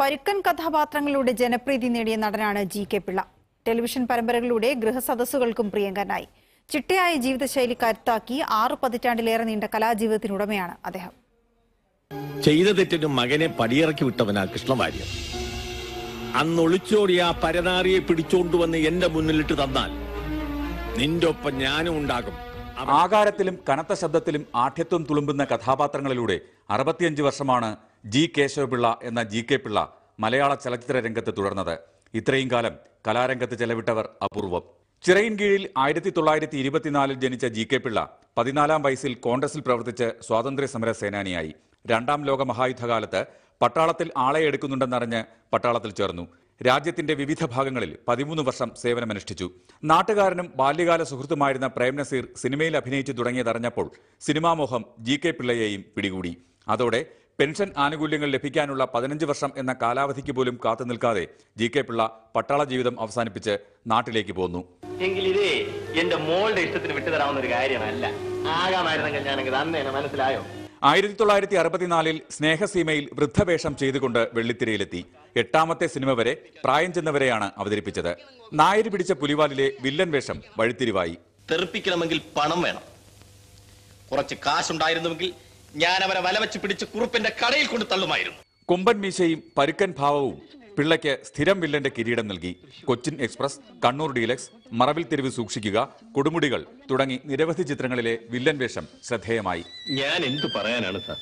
പരുക്കൻ കഥാപാത്രങ്ങളിലൂടെ ജനപ്രീതി നേടിയ നടനാണ് ജി കെ പിള്ള ടെലിവിഷൻ പരമ്പരകളിലൂടെ ഗൃഹസദസ്സുകൾക്കും പ്രിയങ്കരനായി ചിട്ടയായ ജീവിതശൈലി കരുത്താക്കി ആറു പതിറ്റാണ്ടിലേറെ നീണ്ട കലാജീവിതത്തിനുടമയാണ് അദ്ദേഹം ചെയ്ത തെറ്റിന് മകനെ പടിയിറക്കി വിട്ടവനാ കൃഷ്ണവാര്യർ അന്ന് ഒളിച്ചോടിയ ആ പരനാറിയെ പിടിച്ചോണ്ടുവന്ന് എന്റെ മുന്നിലിട്ട് തന്നാൽ നിന്റെ ഒപ്പം ഞാനും ഉണ്ടാകും അവൻ ആകാരത്തിലും കനത്ത ശബ്ദത്തിലും ആഠ്യത്വം തുളുമ്പുന്ന കഥാപാത്രങ്ങളിലൂടെ അറുപത്തിയഞ്ച് വർഷമാണ് ജി കേശവപിള്ള എന്ന ജി കെ പിള്ള മലയാള ചലച്ചിത്ര രംഗത്ത് തുടർന്നത് ഇത്രയും കാലം കലാരംഗത്ത് ചെലവിട്ടവർ അപൂർവം ചിറയിൻ കീഴിൽ ആയിരത്തി തൊള്ളായിരത്തി ഇരുപത്തിനാലിൽ ജനിച്ച ജി കെ പിള്ള പതിനാലാം വയസ്സിൽ കോൺഗ്രസിൽ പ്രവർത്തിച്ച് സ്വാതന്ത്ര്യ സമര സേനാനിയായി രണ്ടാം ലോക മഹായുദ്ധകാലത്ത് പട്ടാളത്തിൽ ആളെ എടുക്കുന്നുണ്ടെന്നറിഞ്ഞ് പട്ടാളത്തിൽ ചേർന്നു രാജ്യത്തിന്റെ വിവിധ ഭാഗങ്ങളിൽ പതിമൂന്ന് വർഷം സേവനമനുഷ്ഠിച്ചു നാട്ടുകാരനും ബാല്യകാല സുഹൃത്തുമായിരുന്ന പ്രേം നസീർ സിനിമയിൽ അഭിനയിച്ചു തുടങ്ങിയതറിഞ്ഞപ്പോൾ സിനിമാ മോഹം ജി കെ പിള്ളയെയും പിടികൂടി അതോടെ പെൻഷൻ ആനുകൂല്യങ്ങൾ ലഭിക്കാനുള്ള പതിനഞ്ച് വർഷം എന്ന കാലാവധിക്ക് പോലും കാത്തു നിൽക്കാതെ ജി കെ പിള്ള പട്ടാള ജീവിതം അവസാനിപ്പിച്ച് നാട്ടിലേക്ക് പോന്നു എങ്കിൽ ഇതേ എന്റെ മോളുടെ ഇഷ്ടത്തിന് വിട്ടുതരാവുന്ന ഒരു കാര്യമല്ല ആകാമായിരുന്നെങ്കിൽ ഞാനെങ്കിൽ അന്ന് എന്നെ മനസ്സിലായോ ആയിരത്തി തൊള്ളായിരത്തി അറുപത്തിനാലിൽ സ്നേഹസീമയിൽ വൃദ്ധവേഷം ചെയ്തുകൊണ്ട് വെള്ളിത്തിരയിലെത്തി എട്ടാമത്തെ സിനിമ വരെ പ്രായം ചെന്നവരെയാണ് അവതരിപ്പിച്ചത് നായര് പിടിച്ച പുലിവാലിലെ വില്ലൻ വേഷം വഴിത്തിരിവായി തെറിപ്പിക്കണമെങ്കിൽ പണം വേണം കുറച്ച് കാശുണ്ടായിരുന്നുവെങ്കിൽ ഞാൻ അവരെ വലവെച്ച് പിടിച്ച് കുറുപ്പിന്റെ കടയിൽ കൊണ്ട് തള്ളുമായിരുന്നു കൊമ്പൻ മീശയും പരുക്കൻ ഭാവവും പിള്ളയ്ക്ക് സ്ഥിരം വില്ലന്റെ കിരീടം നൽകി കൊച്ചിൻ എക്സ്പ്രസ് കണ്ണൂർ ഡീലക്സ് മറവിൽ തെരുവ് സൂക്ഷിക്കുക കൊടുമുടികൾ തുടങ്ങി നിരവധി ചിത്രങ്ങളിലെ വില്ലൻ വേഷം ശ്രദ്ധേയമായി ഞാൻ എന്തു പറയാനാണ് സാർ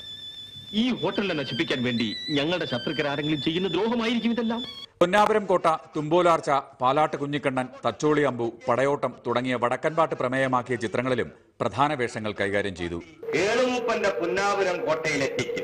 ഈ ഹോട്ടലിനെ നശിപ്പിക്കാൻ വേണ്ടി ഞങ്ങളുടെ ശത്രുക്കരാരെങ്കിലും ചെയ്യുന്ന ദ്രോഹമായിരിക്കും ഇതെല്ലാം പൊന്നാപുരം കോട്ട തുമ്പോലാർച്ച പാലാട്ട് കുഞ്ഞിക്കണ്ണൻ തച്ചോളി അമ്പു പടയോട്ടം തുടങ്ങിയ വടക്കൻപാട്ട് പ്രമേയമാക്കിയ ചിത്രങ്ങളിലും പ്രധാന വേഷങ്ങൾ കൈകാര്യം ചെയ്തു കേളുമൂപ്പന്റെ പുന്നാപുരം കോട്ടയിലെത്തിക്കും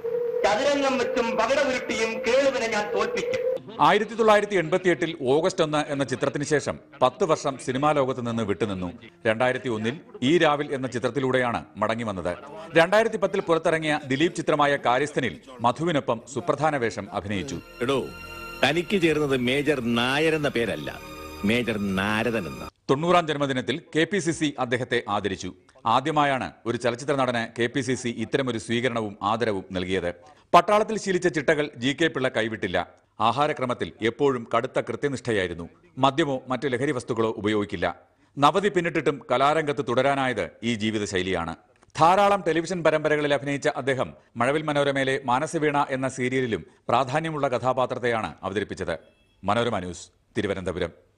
ചതുരംഗം വെച്ചും പകട ഉരുട്ടിയും കേളുവിനെ ഞാൻ തോൽപ്പിക്കും ആയിരത്തി തൊള്ളായിരത്തി എൺപത്തിയെട്ടിൽ ഓഗസ്റ്റ് ഒന്ന് എന്ന ചിത്രത്തിന് ശേഷം പത്ത് വർഷം സിനിമാ ലോകത്ത് നിന്ന് വിട്ടുനിന്നു രണ്ടായിരത്തി ഒന്നിൽ ഈ രാവിൽ എന്ന ചിത്രത്തിലൂടെയാണ് മടങ്ങി വന്നത് രണ്ടായിരത്തി പത്തിൽ പുറത്തിറങ്ങിയ ദിലീപ് ചിത്രമായ കാര്യസ്ഥനിൽ മധുവിനൊപ്പം സുപ്രധാന വേഷം അഭിനയിച്ചു എടോ തനിക്ക് ചേർന്നത് മേജർ നായർ എന്ന പേരല്ല മേജർ നാരദൻ എന്ന തൊണ്ണൂറാം ജന്മദിനത്തിൽ കെ പി സി സി അദ്ദേഹത്തെ ആദരിച്ചു ആദ്യമായാണ് ഒരു ചലച്ചിത്ര നടന് കെ പി സി സി ഇത്തരമൊരു സ്വീകരണവും ആദരവും നൽകിയത് പട്ടാളത്തിൽ ശീലിച്ച ചിട്ടകൾ ജി കെ പിള്ള കൈവിട്ടില്ല ആഹാരക്രമത്തിൽ എപ്പോഴും കടുത്ത കൃത്യനിഷ്ഠയായിരുന്നു മദ്യമോ മറ്റ് ലഹരി വസ്തുക്കളോ ഉപയോഗിക്കില്ല നവതി പിന്നിട്ടിട്ടും കലാരംഗത്ത് തുടരാനായത് ഈ ജീവിതശൈലിയാണ് ധാരാളം ടെലിവിഷൻ പരമ്പരകളിൽ അഭിനയിച്ച അദ്ദേഹം മഴവിൽ മനോരമയിലെ മാനസവീണ എന്ന സീരിയലിലും പ്രാധാന്യമുള്ള കഥാപാത്രത്തെയാണ് അവതരിപ്പിച്ചത് മനോരമ ന്യൂസ് തിരുവനന്തപുരം